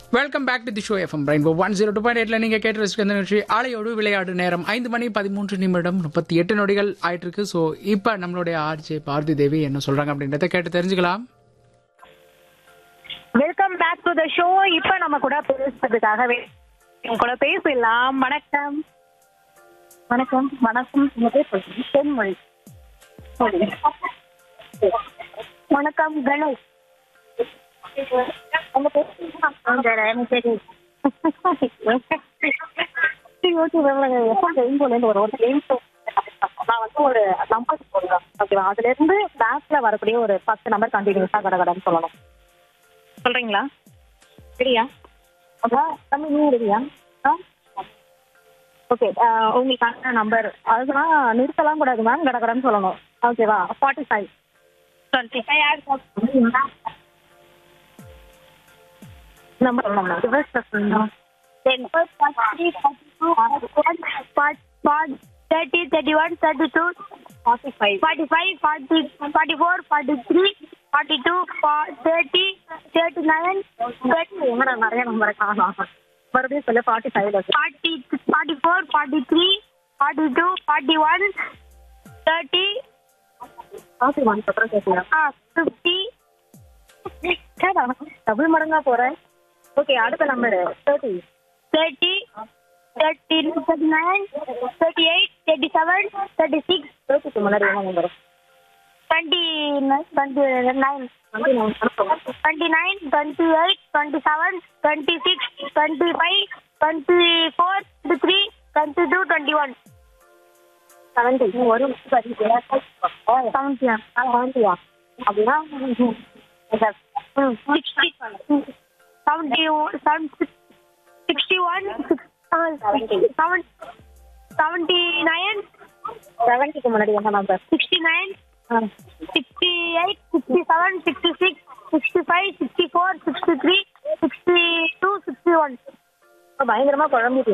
Welcome back to the show FM rainbow one zero two point எயிட்ல நீங்க கேட்டு ரசிக்கிற இந்த நிகழ்ச்சி ஆலையோடு விளையாடு நேரம் ஐந்து மணி பதிமூன்று நிமிடம் முப்பத்தி எட்டு நொடிகள் ஆயிட்டு இருக்கு ஸோ இப்போ நம்மளுடைய ஆர்ஜே பார்வதி தேவி என்ன சொல்றாங்க அப்படின்றத கேட்டு தெரிஞ்சுக்கலாம் welcome back to the show இப்ப நம்ம கூட பேசுறதுக்காகவே உங்க கூட பேசலாம் வணக்கம் வணக்கம் வணக்கம் உங்க பேர் சொல்லுங்க தென்மொழி சரி. வணக்கம் கணேஷ் உங்க பேர் சொல்லுங்க. எனக்கு தெரியும். சரி, okay, வரலாங்க. எப்போ ரெயின்போல இருந்து ஒரு ஒரு ரெயின்போ நான் வந்து ஒரு நம்பர் சொல்றேன் ஓகேவா அதுல இருந்து பேக்ல வரக்கூடிய ஒரு பத்து நம்பர் கண்டினியூஸா கடகடன்னு சொல்லணும் சொல்றீங்களா சரியா அதான் தம்பி நீ ரெடியா ஓகே உங்களுக்கான நம்பர் அதுதான் நிறுத்தலாம் கூடாது மேம் கடகடன்னு சொல்லணும் ஓகேவா forty five twenty five number number ten thirty thirty one thirty two forty five forty five forty forty four forty three forty two thirty thirty nine thirty எங்கடா நிறைய நம்பரை காணும் மறுபடியும் சொல்லு forty five forty forty four forty three forty two forty one thirty forty one அப்புறம் கேட்கலாம் ஆ fifty double மடங்கா போறேன் ஓகே அடுத்த number thirty thirty thirty thirty nine thirty eight thirty seven thirty six தேர்ட்டிக்கு முன்னாடி என்ன number twenty twenty nine twenty nine twenty eight twenty seven twenty six twenty five twenty four twenty three twenty two twenty one seventy ஒரு செவன்டியா செவன்டியா அப்படின்னா sixty seventy seven sixty one seven seventy nine செவன்டிக்கு முன்னாடி என்ன number sixty nine sixty eight sixty seven sixty six sixty five sixty four sixty three sixty two sixty one பயங்கரமா குழம்பிட்டு